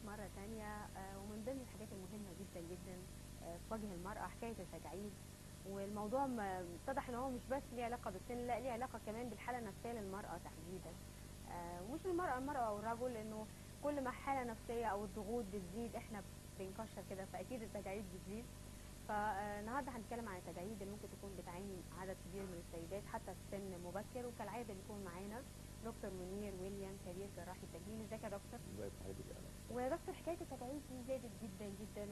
مرة تانية آه، ومن ضمن الحاجات المهمة جدا جدا آه، في وجه المرأة حكاية التجاعيد والموضوع م- اتضح ان هو مش بس ليه علاقة بالسن لا ليه علاقة كمان بالحالة النفسية للمرأة تحديدا آه، ومش المرأة المرأة او الرجل انه كل ما الحالة النفسية او الضغوط بتزيد احنا بنكشر كده فاكيد التجاعيد بتزيد فالنهارده هنتكلم عن التجاعيد اللي ممكن تكون بتعاني عدد كبير من السيدات حتى في سن مبكر وكالعاده بيكون معانا دكتور منير ويليام كبير جراحي التجميل ازيك يا دكتور ازي حضرتك انا ودكتور حكايه التجاعيد دي زادت جدا جدا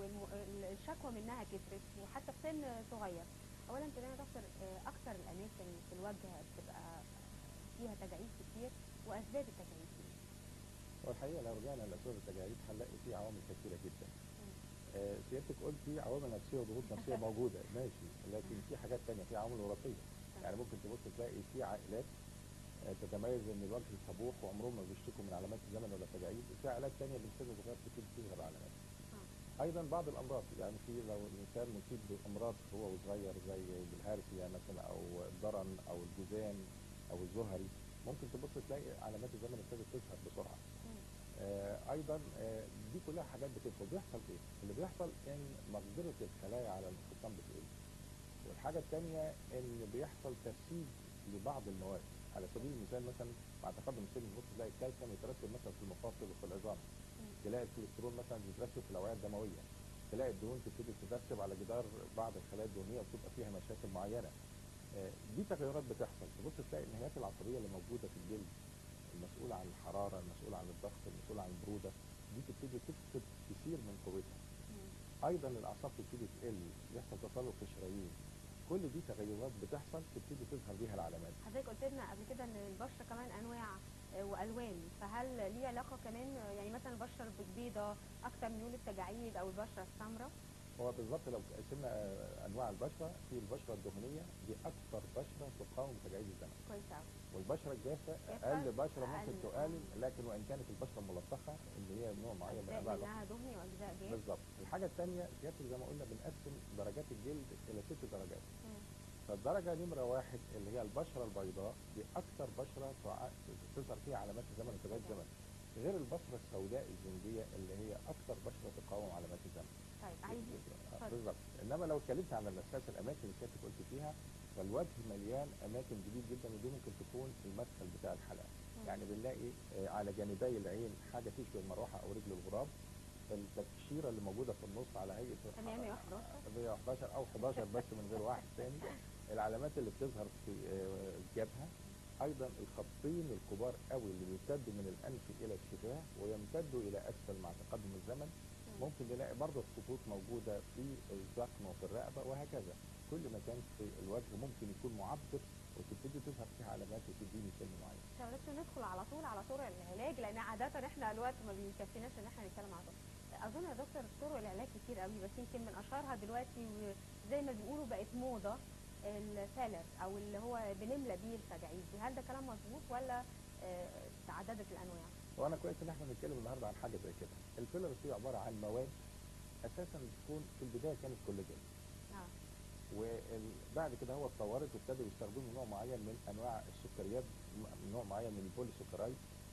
والشكوى منها كترت وحتى في سن صغير اولا تلاقي يا دكتور آه، اكثر الاماكن في الوجه بتبقى فيها تجاعيد كتير واسباب التجاعيد دي هو الحقيقه لو رجعنا لاسباب التجاعيد هنلاقي في عوامل كثيره جدا آه، سيادتك قلت في عوامل نفسيه وضغوط نفسيه موجوده ماشي لكن في حاجات ثانيه في عوامل وراثيه يعني ممكن تبص تلاقي في عائلات آه، تتميز ان الوجه صبوح وعمرهم ما بيشتكوا من علامات الزمن ولا تجاعيد وفي عائلات ثانيه بسن صغير كتير تظهر علامات ايضا بعض الامراض يعني في لو الانسان مصيب بامراض هو وصغير زي الهارسيا مثلا او الضرن او الجذام او الزهري ممكن تبص تلاقي علامات الزمن ابتدت تظهر بسرعه آه ايضا آه دي كلها حاجات بتدخل بيحصل ايه؟ اللي بيحصل ان مقدره الخلايا على الانفصام بتقل والحاجه الثانيه ان بيحصل ترسيب لبعض المواد على سبيل المثال مثلا مع تقدم السن بتبص تلاقي الكالسيوم يترسب مثلا في المفاصل وفي العظام تلاقي الكوليسترول مثلا يترسب في الاوعيه الدمويه تلاقي الدهون تبتدي تترسب على جدار بعض الخلايا الدهنيه وتبقى فيها مشاكل معينه آه، دي تغيرات بتحصل تبص تلاقي النهايات العصبيه اللي موجوده في الجلد المسؤوله عن الحراره المسؤوله عن الضغط المسؤوله عن البروده دي تبتدي تفقد كثير من قوتها ايضا الاعصاب تبتدي تقل يحصل تصلب في الشرايين كل دي تغيرات بتحصل تبتدي تظهر بيها العلامات حضرتك قلت لنا قبل كده ان البشره كمان انواع آه، والوان فهل ليه علاقه كمان آه، يعني مثلا البشره البيضاء اكتر ميول للتجاعيد او البشره السمراء هو بالظبط لو قسمنا آه، انواع البشره في البشره الدهنيه دي اكثر بشره تقاوم تجاعيد الزمن كويس قوي والبشره الجافه جافة اقل بشره ممكن أقل. تقالم لكن وان كانت البشره الملطخه اللي هي نوع معين من اجزاء انواع البشره منها دهني واجزاء جاف بالظبط الحاجه الثانيه سيادتك زي ما قلنا بنقسم درجات الجلد الى ست درجات مم. فالدرجه نمره واحد اللي هي البشره البيضاء دي اكثر بشره تع- تظهر فيها علامات الزمن وتجاعيد الزمن غير البشره السوداء الزنجيه اللي هي اكثر بشره تقاوم علامات الزمن طيب عايزين آه، اتفضل. بالظبط انما لو اتكلمت عن الاساس الاماكن اللي سيادتك قلت فيها فالوجه مليان اماكن جديد جدا ودي ممكن تكون المدخل بتاع الحلقه يعني بنلاقي آه، على جانبي العين حاجه تشبه المروحه او رجل الغراب التكشيره اللي موجوده في النص على هيئه تمام يا 11 هي 11 او 11 بس من غير واحد تاني العلامات اللي بتظهر في آه، الجبهه ايضا الخطين الكبار قوي اللي بيمتدوا من الانف الى الشفاه ويمتدوا الى اسفل مع تقدم الزمن ممكن نلاقي برضه الخطوط موجوده في الذقن وفي الرقبه وهكذا كل مكان في الوجه ممكن يكون معبر وتبتدي تظهر فيه علامات وتديني سن معين طب بس ندخل على طول على طرق العلاج لان عاده احنا الوقت ما بيكفيناش ان احنا نتكلم على طول اظن يا دكتور طرق العلاج كتير قوي بس يمكن من اشهرها دلوقتي وزي ما بيقولوا بقت موضه الفيلر او اللي هو بنملى بيه التجاعيد دي هل ده كلام مظبوط ولا آه، تعددت الانواع؟ وانا كويس ان احنا بنتكلم النهارده عن حاجه زي كده الفيلر دي عباره عن مواد اساسا بتكون في البدايه كانت كولاجين اه وبعد كده هو اتطورت وابتدوا يستخدموا نوع معين من انواع السكريات م- نوع معين من البوليسكرايد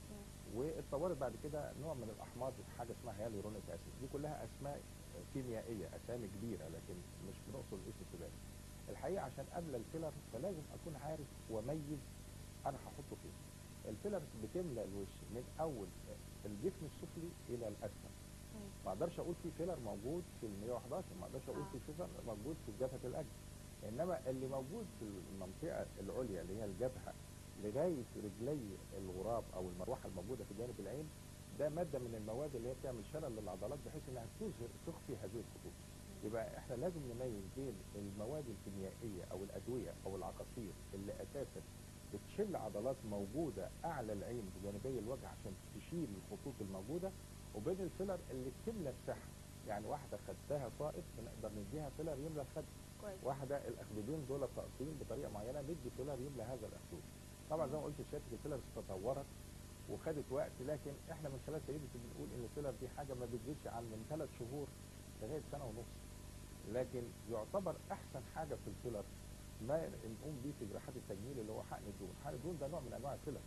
واتطورت بعد كده نوع من الاحماض حاجه اسمها هيالورونيك اسيد دي كلها اسماء كيميائيه اسامي كبيره لكن مش بنقصد اسم السباق الحقيقه عشان املى الفيلر فلازم اكون عارف واميز انا هحطه فين الفيلرز بتملى الوش من اول الجفن السفلي الى الاسفل مم. ما اقدرش اقول في فيلر موجود في ال 111 ما اقدرش اقول آه. في فيلر موجود في جبهه الاجل انما اللي موجود في المنطقه العليا اللي هي الجبهه لغايه رجلي الغراب او المروحه الموجوده في جانب العين ده ماده من المواد اللي هي بتعمل شلل للعضلات بحيث انها تظهر تخفي هذه الخطوط يبقى احنا لازم نميز بين المواد الكيميائيه او الادويه او العقاقير اللي اساسا بتشل عضلات موجوده اعلى العين بجانبي الوجه عشان تشيل الخطوط الموجوده وبين الفيلر اللي بتملى الساحه يعني واحده خدتها طائف بنقدر نديها فيلر يملى الخد كويس واحده الاخدودين دول طاقتين بطريقه معينه ندي فيلر يملى هذا الاخدود طبعا زي ما قلت لسيادتك الفيلرز تطورت وخدت وقت لكن احنا من خلال سيدتي بنقول ان الفيلر دي حاجه ما بتزيدش عن من ثلاث شهور لغايه سنه ونص لكن يعتبر احسن حاجه في الفيلر ما نقوم بيه في جراحات التجميل اللي هو حقن الدهون حقن الدهون ده نوع من انواع الفيلر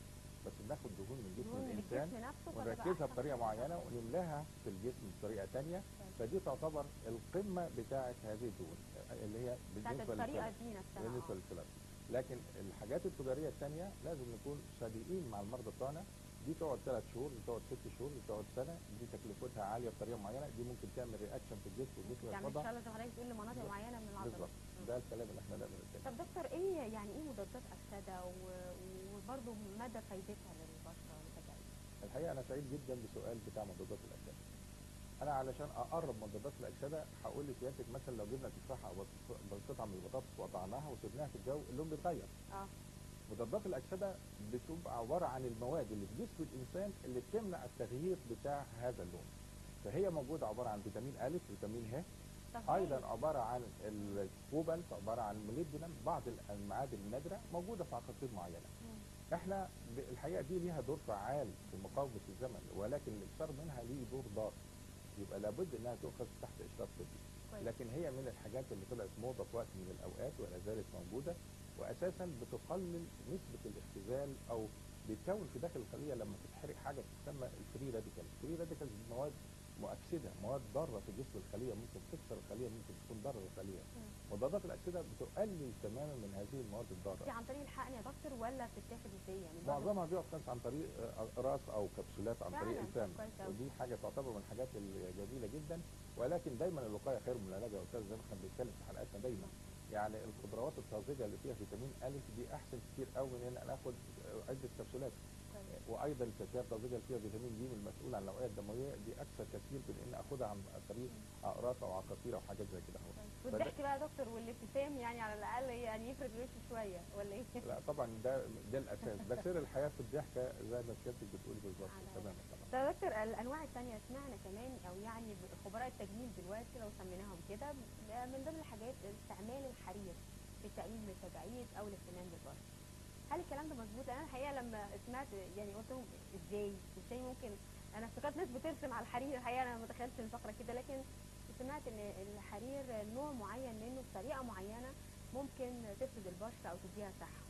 بس بناخد دهون من جسم دهون الانسان الجسم نفسه فده بقى ونركزها أحسن بطريقه حاجة. معينه ونملاها في الجسم بطريقه تانية فدي تعتبر القمه بتاعه هذه الدهون اللي هي بتاعت بالنسبه الطريقه للفيلر دي نفسها بالنسبه آه. للفيلر لكن الحاجات التجاريه التانية لازم نكون صادقين مع المرضى بتوعنا دي تقعد ثلاث شهور دي تقعد ست شهور دي تقعد سنه دي تكلفتها عاليه بطريقه معينه دي ممكن تعمل رياكشن في الجسم والجسم تعمل ان يرفضها شاء الله زي ما حضرتك بتقول لمناطق بالظبط. معينه من العضله بالظبط مم. ده الكلام اللي احنا نقدر نتكلم طب دكتور ايه يعني ايه مضادات اكسده و- وبرضه مدى فايدتها للبشره والتجاعيد الحقيقه انا سعيد جدا بسؤال بتاع مضادات الاكسده انا علشان اقرب مضادات الاكسده هقول لسيادتك مثلا لو جبنا تفاحه او بط- قطعه من البطاطس وقطعناها وسيبناها في الجو اللون بيتغير اه مضادات الاكسده بتبقى عباره عن المواد اللي في جسم الانسان اللي بتمنع التغيير بتاع هذا اللون فهي موجوده عباره عن فيتامين ا فيتامين ه طب ايضا هاي- عباره عن الكوبالت عباره عن الموليبدينم بعض المعادن النادره موجوده في عقاقير معينه مم. احنا ب- الحقيقه دي ليها دور فعال في مقاومه الزمن ولكن الاكثار منها ليه دور ضار يبقى لابد انها تؤخذ تحت اشراف طبي كويس. لكن هي من الحاجات اللي طلعت موضه في وقت من الاوقات ولا زالت موجوده واساسا بتقلل نسبه الاختزال او بيتكون في داخل الخليه لما تتحرق حاجه تسمى الفري راديكال الفري راديكال دي مواد مؤكسده مواد ضاره في جسم الخليه ممكن تكسر الخليه ممكن تكون ضاره للخليه مم. مضادات الاكسده بتقلل تماما من هذه المواد دي الضاره عن طريق الحقن يا دكتور ولا بتتاخد ازاي يعني برضه- معظمها بيقف عن طريق آه، راس او كبسولات عن طريق فعلاً، الفم كويس أوي. ودي حاجه تعتبر من الحاجات الجميله جدا ولكن دايما الوقايه خير من العلاج يا استاذ زي ما احنا بنتكلم في حلقاتنا دايما يعني الخضروات الطازجه اللي فيها فيتامين ا دي احسن كتير قوي من ان انا اخد آه، عده كبسولات كويس. وايضا الفاكهه الطازجه اللي فيها فيتامين دي المسؤول عن الاوعيه الدمويه دي اكثر كثير من ان اخدها عن طريق اقراص او عقاقير او حاجات زي كده اهو كويس. فده- والضحك بقى يا دكتور والابتسام يعني على الاقل يعني يفرد الوش شويه ولا ايه؟ لا طبعا ده ده الاساس ده سر الحياه في الضحكه زي ما سيادتك بتقولي بالظبط على تماما طبعا طب يا دكتور الانواع الثانيه سمعنا كمان او يعني خبراء التجميل دلوقتي لو سميناهم كده من ضمن الحاجات استعمال الحرير في التقليل من التجاعيد او الاهتمام بالبشره هل الكلام ده مظبوط انا الحقيقه لما سمعت يعني قلت لهم ازاي ازاي ممكن انا افتكرت ناس بترسم على الحرير الحقيقه انا ما تخيلتش الفقره كده لكن سمعت ان الحرير نوع معين منه بطريقه معينه ممكن تفرد البشره او تديها صحه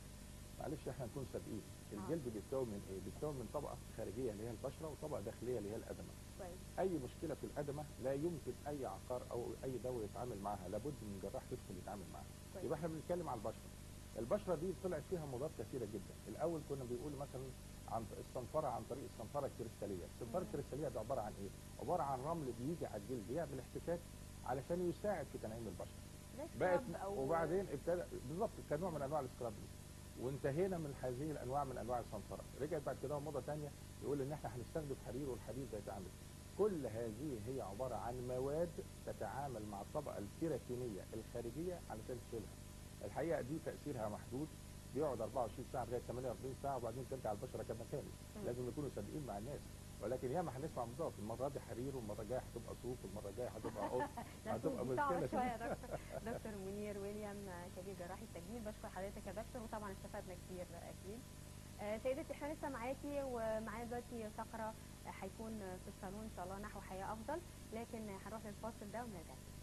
معلش احنا نكون صادقين آه. الجلد بيتكون من ايه؟ بيتكون من طبقه خارجيه اللي هي البشره وطبقه داخليه اللي هي الادمه كويس اي مشكله في الادمه لا يمكن اي عقار او اي دواء يتعامل معاها لابد من جراح يدخل يتعامل معاها كويس يبقى احنا بنتكلم على البشره البشره دي طلعت فيها مضادات كثيره جدا الاول كنا بنقول مثلا عن الصنفره عن طريق الصنفره الكريستاليه الصنفره مم. الكريستاليه دي عباره عن ايه عباره عن رمل بيجي على الجلد يعمل احتكاك علشان يساعد في تنعيم البشره زي بقت سكراب او وبعدين ابتدى بالظبط كنوع من انواع السكراب دي وانتهينا من هذه الانواع من انواع الصنفره رجعت بعد كده موضه ثانيه يقول ان احنا هنستخدم حرير والحرير ده يتعامل كل هذه هي عباره عن مواد تتعامل مع الطبقه الكيراتينيه الخارجيه علشان تشيلها الحقيقه دي تاثيرها محدود بيقعد 24 ساعه لغايه 48 ساعه وبعدين ترجع البشره كما كانت مم. لازم نكونوا صادقين مع الناس ولكن ياما هنسمع مضاد المره دي حرير والمره الجايه هتبقى صوف والمره الجايه هتبقى قط ده هتبقى صوت صعبة مشكله شوية يا دكتور دكتور منير ويليام كبير جراح التجميل بشكر حضرتك يا دكتور وطبعا استفدنا كتير اكيد آه، سيدتي احنا لسه معاكي ومعانا دلوقتي فقرة آه، هيكون في الصالون ان شاء الله نحو حياة افضل لكن هنروح للفاصل ده ونرجع